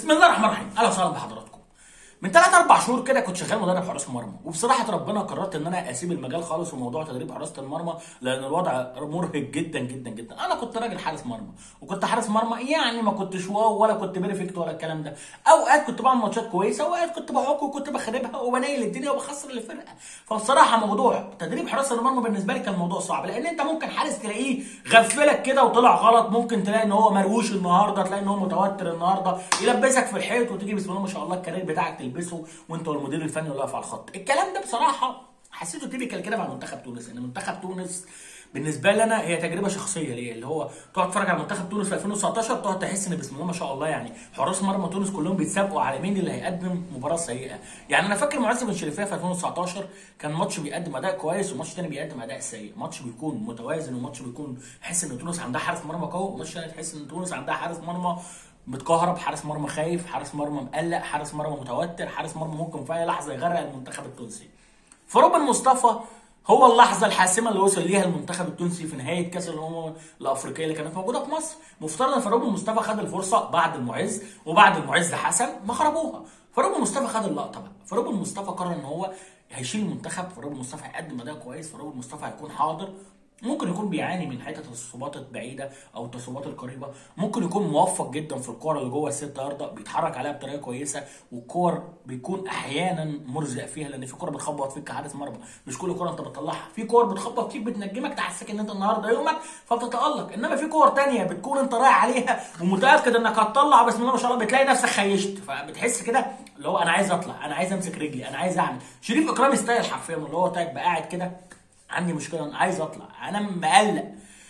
بسم الله الرحمن الرحيم اهلا وسهلا بحضراتكم من ثلاث اربع شهور كده كنت شغال مدرب حراس مرمى وبصراحه ربنا قررت ان انا اسيب المجال خالص وموضوع تدريب حراسه المرمى لان الوضع مرهق جدا جدا جدا انا كنت راجل حارس مرمى وكنت حارس مرمى يعني ما كنتش واو ولا كنت بيرفكت ولا الكلام ده اوقات كنت بعمل ماتشات كويسه واوقات كنت بعك وكنت بخربها وبنيل الدنيا وبخسر الفرقه فبصراحه موضوع تدريب حراسه المرمى بالنسبه لي كان موضوع صعب لان انت ممكن حارس تلاقيه غفلك كده وطلع غلط ممكن تلاقي ان هو مرووش النهارده تلاقي ان هو متوتر النهارده يلبسك في الحيط وتيجي بسم الله ما شاء الله الكارير بتاعك تلبسه وانت والمدير الفني اللي واقف على الخط الكلام ده بصراحه حسيته تيبيكال كده مع منتخب تونس ان منتخب تونس بالنسبه لي انا هي تجربه شخصيه ليا اللي هو تقعد تتفرج على منتخب تونس في 2019 تقعد تحس ان بسم الله ما شاء الله يعني حراس مرمى تونس كلهم بيتسابقوا على مين اللي هيقدم مباراه سيئه يعني انا فاكر معز بن شريفيه في 2019 كان ماتش بيقدم اداء كويس وماتش تاني بيقدم اداء سيء ماتش بيكون متوازن وماتش بيكون تحس ان تونس عندها حارس مرمى قوي وماتش تاني تحس ان تونس عندها حارس مرمى متكهرب حارس مرمى خايف حارس مرمى مقلق حارس مرمى متوتر حارس مرمى ممكن في اي لحظه يغرق المنتخب التونسي فروبن مصطفى هو اللحظه الحاسمه اللي وصل ليها المنتخب التونسي في نهايه كاس الامم الافريقيه اللي كانت موجوده في مصر مفترض ان فاروق مصطفى خد الفرصه بعد المعز وبعد المعز حسن ما خربوها فاروق مصطفى خد اللقطه بقى فاروق مصطفى قرر ان هو هيشيل المنتخب فاروق مصطفى هيقدم اداء كويس فاروق مصطفى هيكون حاضر ممكن يكون بيعاني من حته التصويبات البعيده او التصويبات القريبه ممكن يكون موفق جدا في الكور اللي جوه الست يارده بيتحرك عليها بطريقه كويسه والكور بيكون احيانا مرزق فيها لان في كوره بتخبط فيك كحارس مرمى مش كل كوره انت بتطلعها في كور بتخبط فيك بتنجمك تحسسك ان انت النهارده يومك فبتتالق انما في كور تانية بتكون انت رايح عليها ومتاكد انك هتطلع بسم الله ما شاء الله بتلاقي نفسك خيشت فبتحس كده اللي هو انا عايز اطلع انا عايز امسك رجلي انا عايز اعمل شريف اكرامي ستايل حرفيا اللي هو تبقى قاعد كده عندي مشكله انا عايز اطلع انا مقلق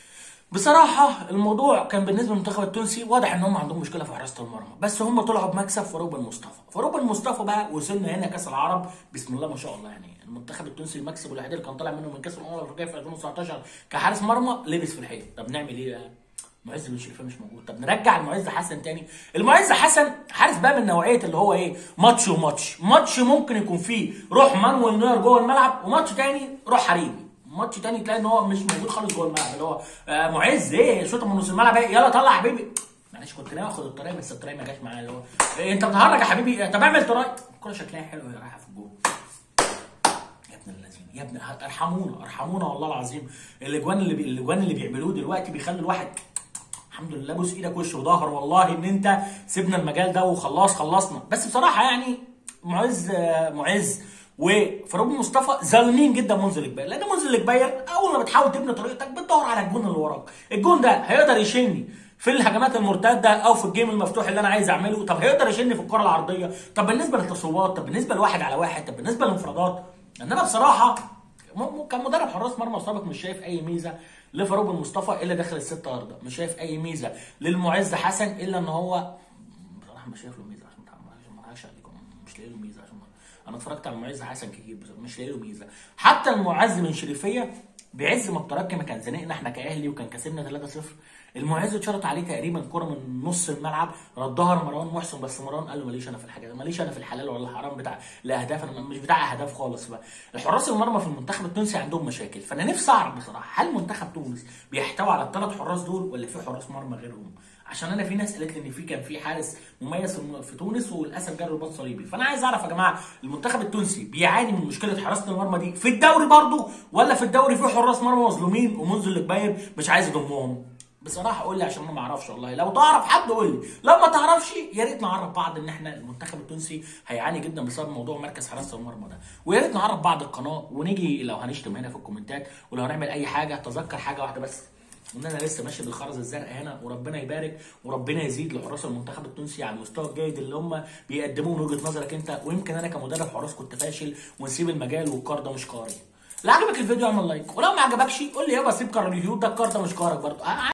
بصراحة الموضوع كان بالنسبة للمنتخب التونسي واضح ان هم عندهم مشكلة في حراسة المرمى، بس هم طلعوا بمكسب فاروق بن مصطفى، فاروق بن مصطفى بقى وصلنا هنا كأس العرب بسم الله ما شاء الله يعني المنتخب التونسي المكسب الوحيد اللي كان طالع منه من كأس الأمم الأفريقية في 2019 كحارس مرمى لبس في الحيط، طب نعمل ايه بقى؟ معز بن شريفه مش موجود طب نرجع المعز حسن تاني المعز حسن حارس بقى من نوعيه اللي هو ايه ماتش وماتش ماتش ممكن يكون فيه روح مانويل نوير جوه الملعب وماتش تاني روح حريمي ماتش تاني تلاقي ان هو مش موجود خالص جوه الملعب اللي هو آه معز ايه شوطه من نص الملعب ايه يلا طلع يا حبيبي معلش كنت ناوي اخد الطريقه بس الطريقه ما جاش معايا اللي هو إيه انت بتهرج يا حبيبي طب اعمل طريقه الكوره شكلها حلو وهي رايحه في الجول يا ابن الذين يا ابن ارحمونا ارحمونا والله العظيم الاجوان اللي بي... الاجوان اللي بيعملوه دلوقتي بيخلي الواحد الحمد لله بوس ايدك وش وظهر والله ان انت سيبنا المجال ده وخلاص خلصنا بس بصراحه يعني معز معز وفاروق مصطفى ظالمين جدا منزل الجباير لان منزل الجباير اول ما بتحاول تبني طريقتك بتدور على الجون اللي وراك الجون ده هيقدر يشيلني في الهجمات المرتده او في الجيم المفتوح اللي انا عايز اعمله طب هيقدر يشيلني في الكره العرضيه طب بالنسبه للتصويبات طب بالنسبه لواحد على واحد طب بالنسبه للانفرادات انما بصراحه كمدرب حراس مرمى سابق مش شايف اي ميزه لفاروق بن مصطفى الا داخل الست ارض مش شايف اي ميزه للمعز حسن الا ان هو بصراحه مش شايف له ميزه عشان ما اضحكش عليكم مش لاقي له ميزه عشان انا اتفرجت على المعز حسن كتير بس مش لاقي له ميزه حتى المعز من شريفيه بعز ما الترجي كان زنقنا احنا كاهلي وكان كسبنا 3-0 المعز اتشرط عليه تقريبا كرة من نص الملعب ردها لمروان محسن بس مروان قال له ماليش انا في الحاجات ماليش انا في الحلال ولا الحرام بتاع الاهداف انا مش بتاع اهداف خالص بقى الحراس المرمى في المنتخب التونسي عندهم مشاكل فانا نفسي اعرف بصراحه هل منتخب تونس بيحتوي على الثلاث حراس دول ولا في حراس مرمى غيرهم عشان انا في ناس قالت لي ان في كان في حارس مميز في تونس وللاسف جاله رباط صليبي فانا عايز اعرف يا جماعه المنتخب التونسي بيعاني من مشكله حراسه المرمى دي في الدوري برضه ولا في الدوري في حراس مرمى مظلومين ومنذر الجباير مش عايز يضمهم بصراحه قول لي عشان انا ما اعرفش والله لو تعرف حد قول لي لو ما تعرفش يا ريت نعرف بعض ان احنا المنتخب التونسي هيعاني جدا بسبب موضوع مركز حراسه المرمى ده ويا ريت نعرف بعض القناه ونيجي لو هنشتم هنا في الكومنتات ولو هنعمل اي حاجه تذكر حاجه واحده بس ان انا لسه ماشي بالخرز الزرقاء هنا وربنا يبارك وربنا يزيد لحراس المنتخب التونسي على المستوى الجيد اللي هم بيقدموه من وجهه نظرك انت ويمكن انا كمدرب حراس كنت فاشل ونسيب المجال والكار ده مش كاري. لو عجبك الفيديو اعمل لايك ولو ما عجبكش قول لي يابا سيب كار اليوتيوب ده الكار ده مش كارك برضه